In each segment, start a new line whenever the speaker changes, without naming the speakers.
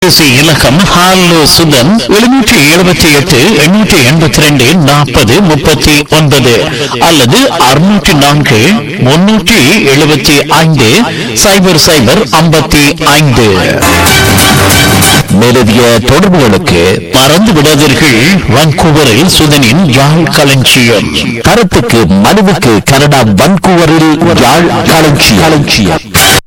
தொலைபேசி இலக்கம் ஹாலோ சுதன் எழுநூற்றி எழுபத்தி எட்டு எண்ணூற்றி எண்பத்தி ரெண்டு நாற்பது முப்பத்தி ஒன்பது அல்லது அறுநூற்றி நான்கு முன்னூற்றி எழுபத்தி ஐந்து சைபர் சைபர் ஐம்பத்தி ஐந்து மேலதிக தொடர்புகளுக்கு மறந்து விடாதீர்கள் வான்கூவரில் சுதனின் யாழ் களஞ்சியம் கருத்துக்கு மனுவுக்கு கனடா வான்கூவரில் யாழ் களஞ்சியம் களஞ்சியம்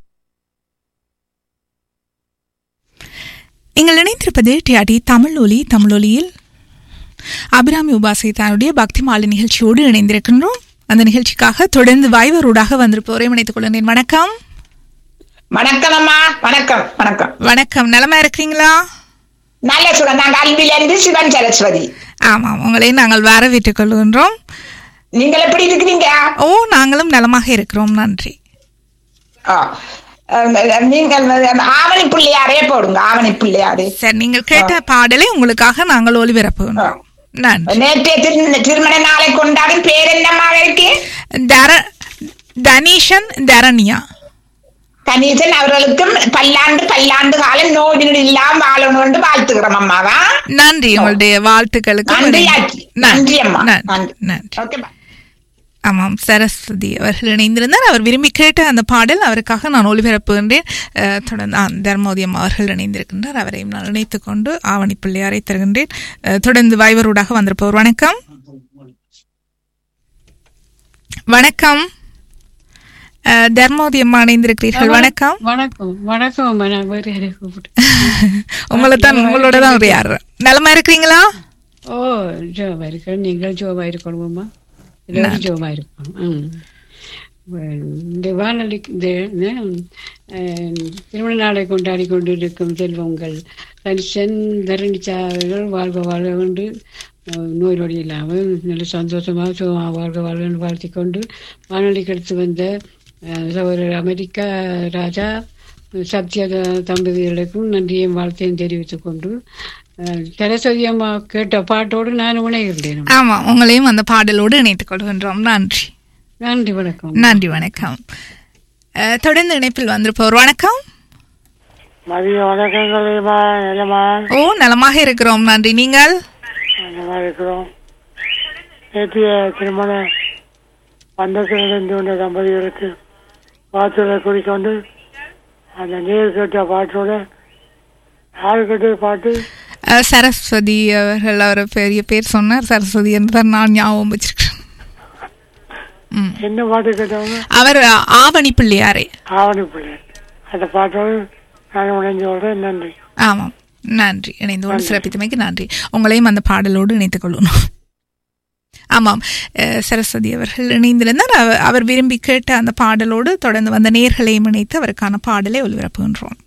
நீங்கள் இணைந்திருப்பது டிஆர்டி தமிழ் ஒலி தமிழொலியில் அபிராமி உபாசை தன்னுடைய பக்தி மாலை நிகழ்ச்சியோடு இணைந்திருக்கின்றோம் அந்த நிகழ்ச்சிக்காக தொடர்ந்து வாய்வரோடாக வந்திருப்போரை இணைத்துக் கொள்கிறேன் வணக்கம்
வணக்கம் அம்மா வணக்கம் வணக்கம்
வணக்கம் நலமா இருக்கிறீங்களா
நல்ல சுடன் நாங்க அன்பிலிருந்து சிவன் சரஸ்வதி
ஆமாம் உங்களை நாங்கள் வரவேற்றுக் கொள்கின்றோம்
நீங்கள் எப்படி இருக்கிறீங்க
ஓ நாங்களும் நலமாக இருக்கிறோம் நன்றி
ஆ, அஹ், நீங்கள் ஆவணி பிள்ளையாரே போடுங்க ஆவணி பிள்ளையாரே
சரி நீங்கள் கேட்ட பாடலை உங்களுக்காக நாங்கள் ஒளிபரப்புகின்றோம் நன்றி
நேற்றைய திரு- திருமண நாளை கொண்டாடி பேர் என்னமாக இருக்கு
தர தனீஷன் தரணியா
கணேசன் அவர்களுக்கும் பல்லாண்டு பல்லாண்டு காலம் நோய் நொடி இல்லாம வாழணும் என்று வாழ்த்துக்கிறோம் அம்மாவா
நன்றி உங்களுடைய வாழ்த்துக்களுக்கு
நன்றி ஆச்சி. நன்றி அம்மா. நன்றி.
நன்றி
ஓகே பா.
ஆமாம் சரஸ்வதி அவர்கள் இணைந்திருந்தார் அவர் விரும்பி கேட்ட அந்த பாடல் அவருக்காக நான் ஒளிபரப்புகின்றேன் அஹ், தொடர்ந்து ஆ, தர்மோதயம் அவர்கள் இணைந்திருக்கின்றார் அவரையும் நான் இணைத்துக் கொண்டு ஆவணி பிள்ளையாரை தருகின்றேன் அஹ், தொடர்ந்து வைவரூடாக வந்திருப்பவர் வணக்கம் வணக்கம் அஹ், தர்மோதயம் இணைந்திருக்கிறீர்கள் வணக்கம்
வணக்கம் வணக்கம் அம்மா நான் வேறு யாரையும் கூப்பிட்டேன்
உங்களை தான் உங்களோட தான் உரையாடுறேன் நலமா இருக்கிறீங்களா
ஓ ஜோமா இருக்கேன் நீங்கள் ஜோமா இருக்கணுமாம்மா எல்லாரும் ஜோமா இருக்கணும் ம் இந்த வானொலி இந்த இந்த, அஹ், திருமண நாளை கொண்டாடி கொண்டிருக்கும் செல்வங்கள் தனிச்சன் தரணிச்சார்கள் வாழ்க வாழ்க கொண்டு அஹ், நோய் நொடி இல்லாமல் நல்ல சந்தோஷமாக சுகமாக வாழ்க வாழ்கன்னு வாழ்த்தி கொண்டு வானொலிக்கு எடுத்து வந்த அஹ், சகோதரர் அமெரிக்கா ராஜா சத்ய தம்பதிகளுக்கும் நன்றியும் வாழ்த்தையும் தெரிவித்துக் கொண்டு அஹ், சரஸ்வதி அம்மா கேட்ட பாட்டோடு நான் உணர்கிறேன்
ஆமா உங்களையும் அந்த பாடலோடு இணைத்துக் கொள்கின்றோம் நன்றி
நன்றி வணக்கம்
நன்றி வணக்கம் அஹ், தொடர்ந்து இணைப்பில் வந்திருப்பவர் வணக்கம்
மதிய வணக்கங்களேம்மா நிலமா
ஓ நலமாக இருக்கிறோம் நன்றி நீங்கள்
நல்லா இருக்கிறோம் நேற்றைய திருமண பந்தத்தில் இருந்து கொண்ட தம்பதிகளுக்கு வாழ்த்துக்களை குறிக்கொண்டு அந்த நீர் கேட்ட பாட்டோட யார் கேட்ட பாட்டு
அஹ், சரஸ்வதி அவர்கள் அவர் பெரிய பேர் சொன்னார் சரஸ்வதி என்று தான் நான் ஞாபகம் வச்சிருக்கேன் ம்.
என்ன பாட்டு கேட்டவங்க
அவர் அஹ், ஆவணி பிள்ளையாரே
ஆவணி பிள்ளை அந்த பாட்டோடு நான் உணர்ந்து சொல்றேன் நன்றி
ஆமாம் நன்றி இணைந்து கொண்டு சிறப்பித்தமைக்கு நன்றி உங்களையும் அந்த பாடலோடு இணைத்துக் கொள்ளணும் ஆமாம் அஹ், சரஸ்வதி அவர்கள் இணைந்திருந்தார் அவர் அவர் விரும்பி கேட்ட அந்த பாடலோடு தொடர்ந்து வந்த நேர்களையும் இணைத்து அவருக்கான பாடலை ஒளிபரப்புகின்றோம்